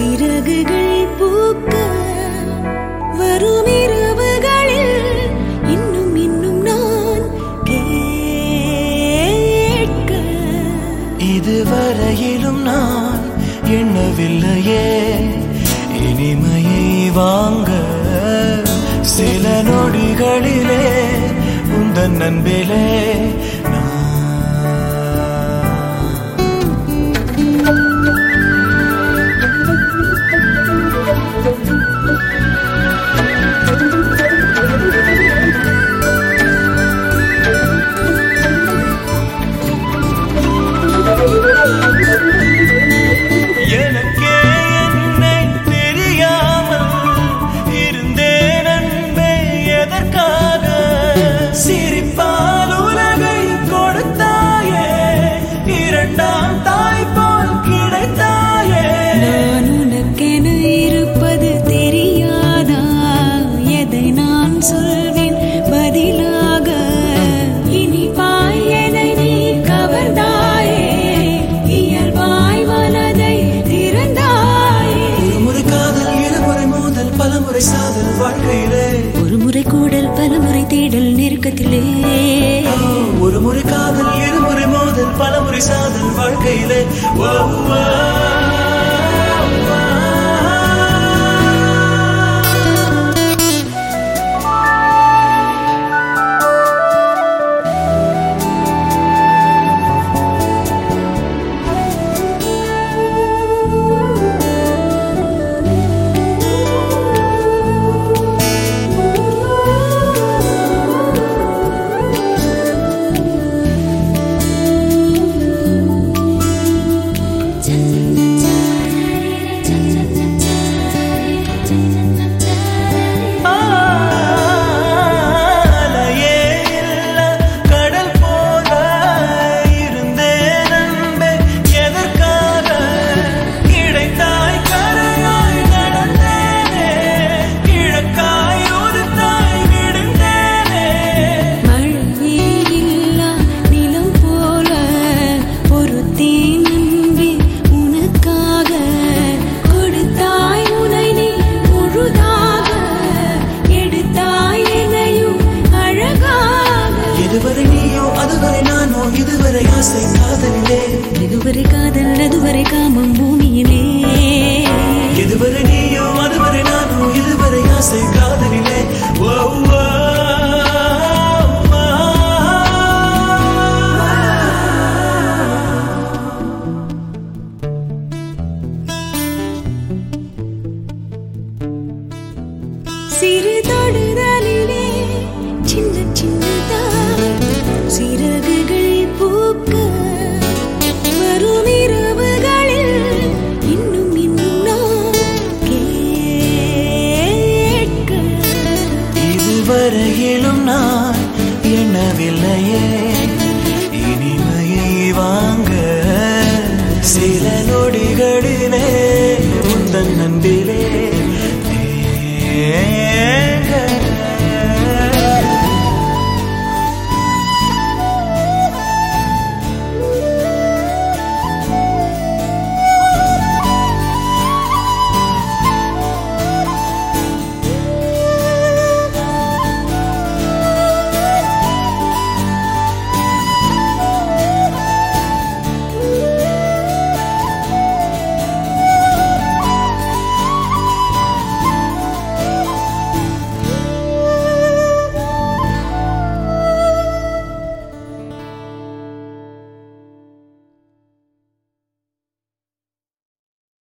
சிறகுகள் பூக்க வரும் இரவுகளில் இன்னும் இன்னும் நான் கேட்க இதுவரையிலும் நான் எண்ணவில்லையே இனிமையை வாங்க சில நொடிகளிலே உந்தன் அன்பிலே நான் எனக்கே என்னை தெரியாமல் இருந்தேன் அன்பே எதற்காக சிரிப்பால் உலகை கொடுத்தாயே இரண்டாம் தாய் போல் கிடைத்தாயே நான் உனக்கென இருப்பது தெரியாதா எதை நான் சொல்வேன் பதிலாக இனிப்பாய் எதை நீ கவர்ந்தாயே இயல்பாய் மனதை திறந்தாயே ஒரு முறை காதல் இருமுறை மோதல் பலமுறை சாதல் வாழ்க்கையிலே ஒரு முறை கூடல் பலமுறை தேடல் நெருக்கத்திலே ஒரு முறை காதல் இருமுறை மோதல் பலமுறை சாதல் வாழ்க்கையிலே ஓ, ஓ, ஓ. அலையே இல்ல கடல் போல இருந்தேன் அன்பே எதற்காக கிடைத்தாய் கரையாய் நடந்தேனே கிழக்காய் உதித்தாய் விடுந்தேனே மழையே இல்லா நிலம் போல பொறுத்தேன் அன்பே உனக்காக கொடுத்தாய் உனை நீ முழுதாக எடுத்தாய் எதையும் அழகாக எதுவரை நீயோ அதுவரை நானோ இதுவரை ஆசை காதலிலே இதுவரை காதல் அதுவரை காமம் பூமியிலே எதுவரை நீயோ அதுவரை நானோ இதுவரை ஆசை காதலிலே ஓ, ஓ, ஓ. சிறு தொடுதலிலே சின்ன சின்னதாய் சிறகுகள் பூக்க வரும் இரவுகளில் இன்னும் இன்னும் நான் கேட்க இதுவரையிலும் நான் எண்ணவில்லையே இனிமையை வாங்க சில நொடிகளிலே உந்தன் அன்பிலே